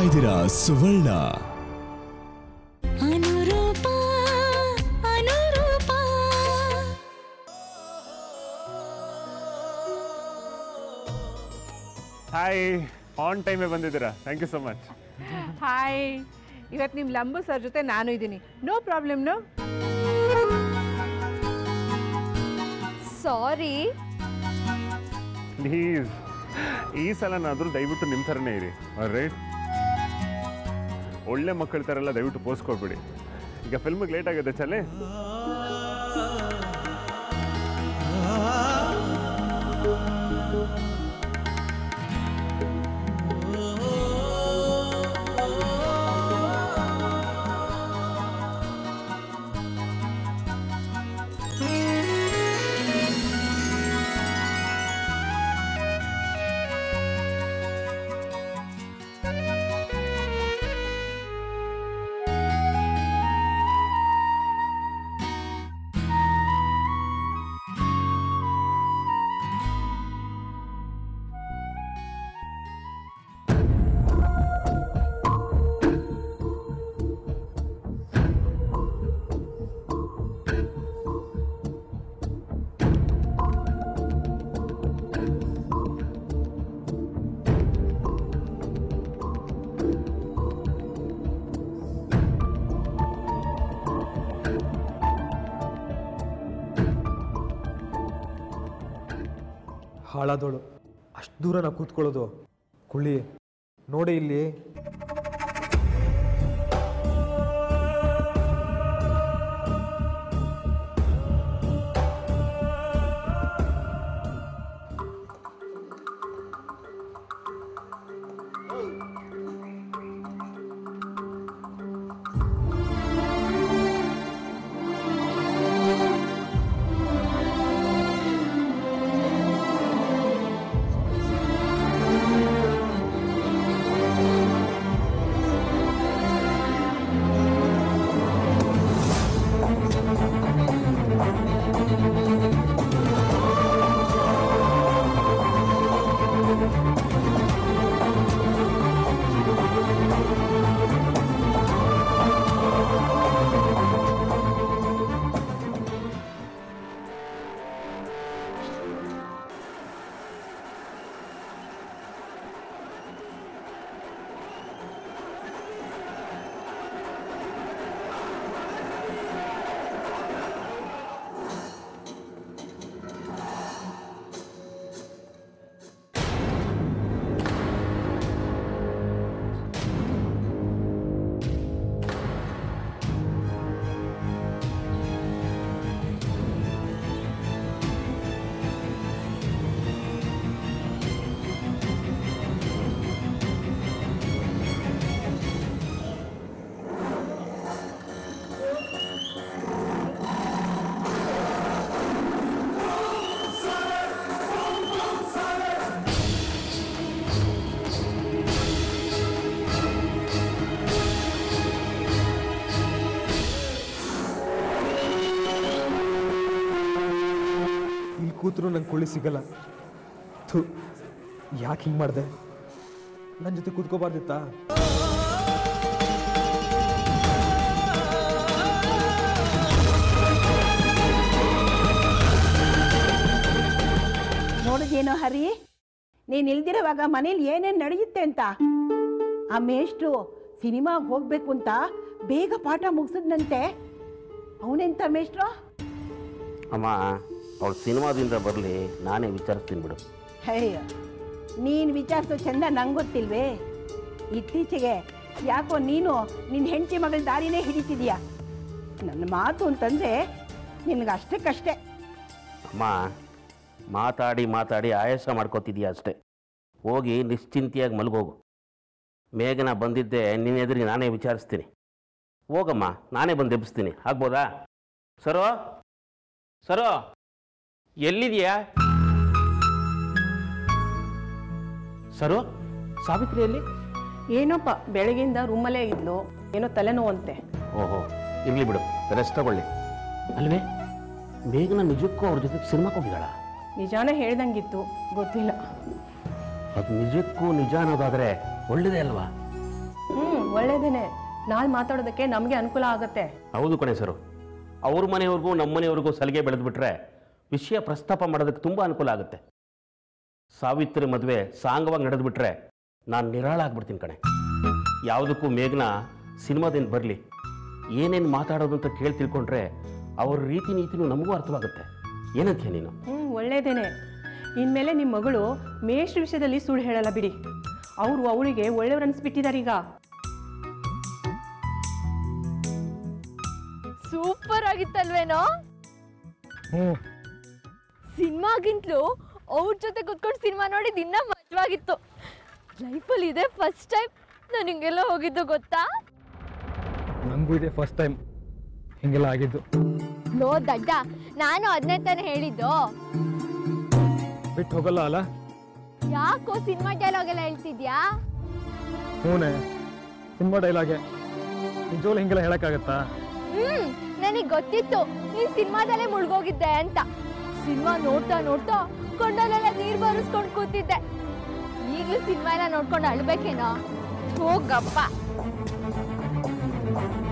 ಇದ್ದೀರಾ ಸುವರ್ಣ ಅನುರೂಪ ಅನುರೂಪ hi on ಟೈಮೇ ಬಂದಿದ್ದೀರಾ thank you so much hi ಇವತ್ತು ನಿಮ್ಮ ಲಂಬು ಸರ್ ಜೊತೆ ನಾನು ಇದ್ದೀನಿ no problem no sorry please ಈ ಸಲನಾದರೂ ದಯವಿಟ್ಟು ನಿಮ್ಮ ಥರನೇ ಇರಿ ರೈಟ್ ಒಳ್ಳೆ ಮಕ್ಕಳ ಥರ ಎಲ್ಲ ದಯವಿಟ್ಟು ಪೋಸ್ ಕೊಡ್ಬಿಡಿ ಈಗ ಫಿಲ್ಮಿಗೆ ಲೇಟ್ ಆಗುತ್ತೆ ಚಲೆ ಹಾಳಾದವಳು ಅಷ್ಟು ದೂರ ನಾವು ಕೂತ್ಕೊಳ್ಳೋದು ಕುಳ್ಳಿ ನೋಡಿ ಇಲ್ಲಿ ಇಲ್ಲಿ ಕೂತ್ರು ನಂಗೆ ಕುಳ್ಳಿ ಸಿಗಲ್ಲ ಥು ಯಾಕೆ ಹಿಂಗೆ ಮಾಡಿದೆ ನನ್ನ ಜೊತೆ ಕೂತ್ಕೋಬಾರ್ದಿತ್ತಾ ನೋಡಿದೇನೋ ಹರಿ ನೀನು ಇಲ್ದಿರೋವಾಗ ಮನೇಲಿ ಏನೇನು ನಡೆಯುತ್ತೆ ಅಂತ ಆ ಮೇಷ್ಟ್ರು ಸಿನಿಮಾಗೆ ಹೋಗ್ಬೇಕು ಅಂತ ಬೇಗ ಪಾಠ ಮುಗಿಸಿದ್ನಂತೆ ಅವನೆಂತ ಮೇಷ್ಟ್ರು ಅಮ್ಮ ಅವಳು ಸಿನಿಮಾದಿಂದ ಬರಲಿ ನಾನೇ ವಿಚಾರಿಸ್ತೀನಿ ಬಿಡು ಅಯ್ಯ ನೀನು ವಿಚಾರಿಸೋ ಚಂದ ನಂಗೆ ಗೊತ್ತಿಲ್ವೇ ಇತ್ತೀಚೆಗೆ ಯಾಕೋ ನೀನು ನಿನ್ನ ಹೆಂಡತಿ ಮಗಳ ದಾರಿನೇ ಹಿಡಿತಿದ್ಯಾ ನನ್ನ ಮಾತು ಅಂತಂದರೆ ನಿನಗೆ ಅಷ್ಟಕ್ಕಷ್ಟೇ ಅಮ್ಮ ಮಾತಾಡಿ ಮಾತಾಡಿ ಆಯಾಸ ಮಾಡ್ಕೋತಿದ್ಯಾ ಅಷ್ಟೇ ಹೋಗಿ ನಿಶ್ಚಿಂತೆಯಾಗಿ ಮಲಗೋಗು ಮೇಘನ ಬಂದಿದ್ದೆ ನಿನ್ನ ಎದುರಿಗೆ ನಾನೇ ವಿಚಾರಿಸ್ತೀನಿ ಹೋಗಮ್ಮ ನಾನೇ ಬಂದು ಎಬ್ಬಿಸ್ತೀನಿ ಆಗ್ಬೋದಾ ಸರೋ ಸರೋ ಎಲ್ಲಿದೆಯಾ ಸರೋ ಸಾವಿತ್ರಿಯಲ್ಲಿ ಏನೋಪ್ಪ ಬೆಳಗಿಂದ ರೂಮಲ್ಲೇ ಇದ್ಲು ಏನೋ ತಲೆನೋವಂತೆ ಓಹೋ ಇರಲಿ ಬಿಡು ರೆಸ್ಟ್ ತಗೊಳ್ಳಿ ಅಲ್ವೇ ಮೇಘನ ನಿಜಕ್ಕೂ ಅವ್ರ ಜೊತೆಗೆ ಸಿನಿಮಾಕ್ಕೆ ಹೋಗಿದ್ದಾಳ ನಿಜಾನೇ ಹೇಳ್ದಂಗಿತ್ತು ಗೊತ್ತಿಲ್ಲ ಅದು ನಿಜಕ್ಕೂ ನಿಜ ಅನ್ನೋದಾದರೆ ಒಳ್ಳೆಯದೇ ಅಲ್ವಾ ಒಳ್ಳೇದೇನೆ ನಾಳೆ ಮಾತಾಡೋದಕ್ಕೆ ನಮಗೆ ಅನುಕೂಲ ಆಗತ್ತೆ ಹೌದು ಕಣೆ ಸರು ಅವ್ರ ಮನೆಯವ್ರಿಗೂ ನಮ್ಮ ಮನೆಯವ್ರಿಗೂ ಸಲಿಗೆ ಬೆಳೆದ್ಬಿಟ್ರೆ ವಿಷಯ ಪ್ರಸ್ತಾಪ ಮಾಡೋದಕ್ಕೆ ತುಂಬ ಅನುಕೂಲ ಆಗುತ್ತೆ ಸಾವಿತ್ರಿ ಮದುವೆ ಸಾಂಗವಾಗಿ ನಡೆದ್ಬಿಟ್ರೆ ನಾನು ನಿರಾಳ ಆಗ್ಬಿಡ್ತೀನಿ ಕಣೆ ಯಾವುದಕ್ಕೂ ಮೇಘನ ಸಿನಿಮಾದಿಂದ ಬರಲಿ ಏನೇನು ಮಾತಾಡೋದು ಅಂತ ಕೇಳಿ ತಿಳ್ಕೊಂಡ್ರೆ ಅವ್ರ ರೀತಿ ನೀತಿನೂ ನಮಗೂ ಅರ್ಥವಾಗುತ್ತೆ ಏನಂತೀಯ ನೀನು ಹ್ಞೂ ಒಳ್ಳೇದೇನೆ ಇನ್ಮೇಲೆ ನಿಮ್ಮ ಮಗಳು ಮೇಷ್ಟ್ರ ವಿಷಯದಲ್ಲಿ ಸುಳ್ಳು ಹೇಳಲ್ಲ ಬಿಡಿ ಅವರು ಅವಳಿಗೆ ಒಳ್ಳೆಯವ್ರು ಅನ್ಸ್ಬಿಟ್ಟಿದ್ದಾರೆ ಈಗ ಸೂಪರ್ ಆಗಿತ್ತಲ್ವೇನೋ ಹ್ಞೂ ಸಿನಿಮಾಗಿಂತಲೂ ಅವ್ರ ಜೊತೆ ಕುತ್ಕೊಂಡು ಸಿನಿಮಾ ನೋಡಿದ್ ಇನ್ನ ಮಜವಾಗಿತ್ತು ಲೈಫಲ್ಲಿ ಇದೆ ಫಸ್ಟ್ ಟೈಮ್ ನಾನು ಹಿಂಗೆಲ್ಲ ಹೋಗಿದ್ದು ಗೊತ್ತಾ ನನಗೂ ಇದೆ ಫಸ್ಟ್ ಟೈಮ್ ಹಿಂಗೆಲ್ಲ ಆಗಿದ್ದು ಲೋ ದಡ್ಡ ನಾನು ಅದನ್ನೇ ತಾನೇ ಹೇಳಿದ್ದು ಬಿಟ್ಟು ಹೋಗಲ್ಲ ಅಲ್ಲ ಯಾಕೋ ಸಿನಿಮಾ ಡೈಲಾಗ್ ಎಲ್ಲ ಹೇಳ್ತಿದ್ಯಾ ಹ್ಞೂನೇ ಸಿನಿಮಾ ಡೈಲಾಗೆ ನಿಜವಾಗ್ಲೂ ಹಿಂಗೆಲ್ಲ ಹೇಳೋಕ್ಕಾಗತ್ತಾ ಹ್ಮ್ ನನಗ್ ಗೊತ್ತಿತ್ತು ನೀನ್ ಸಿನಿಮಾದಲ್ಲೇ ಮುಳುಗೋಗಿದ್ದೆ ಅಂತ ಸಿನಿಮಾ ನೋಡ್ತಾ ನೋಡ್ತಾ ಕೊಂಡಲ್ಲೆಲ್ಲ ನೀರ್ ಬರೆಸ್ಕೊಂಡ್ ಕೂತಿದ್ದೆ ಈಗ್ಲೂ ಸಿನಿಮಾ ಎಲ್ಲ ನೋಡ್ಕೊಂಡು ಅಳ್ಬೇಕೇನೋ ಹೋಗಪ್ಪ